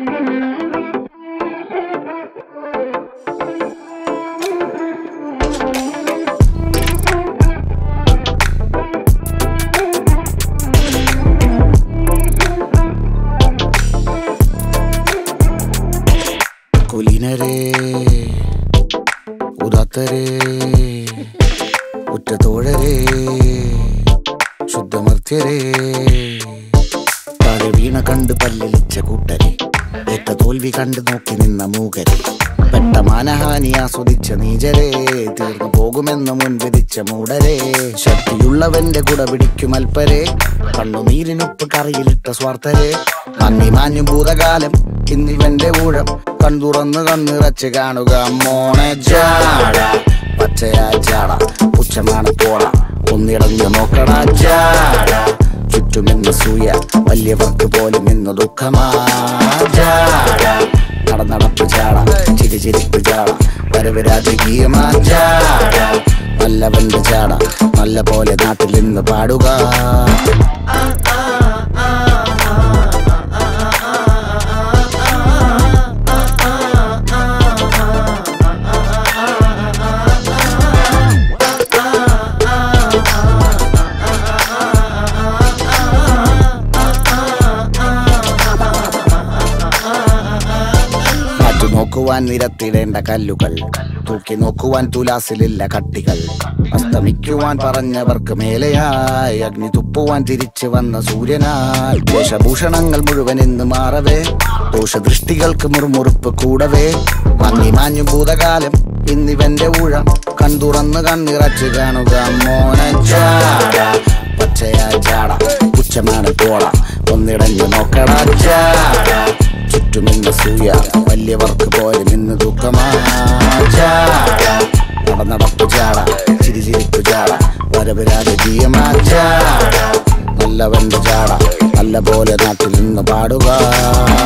കുലീനരേ ഉദാത്തരേ ഉറ്റതോഴരേ ശുദ്ധമർത്യരേ താഴെ വീണ കണ്ട് പല്ലിളിച്ച കൂട്ടരെ ഏറ്റ തോൽവി കണ്ട് നോക്കി നിന്ന മൂകരെ പെട്ട മാനഹാനി ആസ്വദിച്ച നീചരെ തീർന്നു പോകുമെന്ന് മുൻവിധിച്ച മൂടരെ ശക്തിയുള്ളവന്റെ കുട പിടിക്കും അൽപ്പരെ കണ്ണുനീരിനുപ്പ് കറിയിലിട്ട സ്വാർത്ഥരെ നന്ദി മാഞ്ഞു ഭൂതകാലം ഇന്നിവന്റെ ഊഴം കൺതുറന്ന് കണ്ണിറച്ച് കാണുക മോണെ ജാട പച്ചയാ ചാട പുച്ഛമാണ് പോള ഒന്നിടഞ്ഞു നോക്കണ ജാട ചുറ്റുമെന്ന് സൂയ വലിയവർക്ക് പോലും ഇന്ന് ദുഃഖമാ ജാട നടന്നടപ്പ് ചാട ചിരി ചിരിപ്പ് ചാട വരവ് രാജകീയമാ ചാട നല്ലവന്റെ ചാട നല്ല പോലെ നാട്ടിൽ നിന്ന് പാടുക മാറ്റു നോക്കുവാൻ നിരത്തിടേണ്ട കല്ലുകൾ തൂക്കി നോക്കുവാൻ തുലാസിലില്ല കട്ടികൾ അസ്തമിക്കുവാൻ പറഞ്ഞവർക്ക് മേലെയായി അഗ്നി തുപ്പുവാൻ തിരിച്ചു വന്ന സൂര്യനായി ദോഷഭൂഷണങ്ങൾ മുഴുവൻ ഇന്ന് മാറവേ ദോഷദൃഷ്ടികൾക്ക് മുറുമുറുപ്പ് കൂടവേ മങ്ങി മാഞ്ഞു ഭൂതകാലം ഇന്നിവന്റെ ഊഴം കൺതുറന്ന് കണ്ണിറച്ച് കാണുക മോനെ ചാട പച്ചയാ ചാട പുച്ഛമാണ് പോള ഒന്നിടഞ്ഞു നോക്കട ചാട ചുറ്റുമിന്ന് സൂയ വലിയവർക്ക് പോലും ഇന്ന് ദുഃഖമാ ചാട നടന്നടപ്പ് ചാട ചിരി ചിരിപ്പ് ചാട വരവ് രാജകീയമാ ചാട നല്ലവന്റെ ചാട നല്ല പോലെ നാട്ടിൽ നിന്ന് പാടുക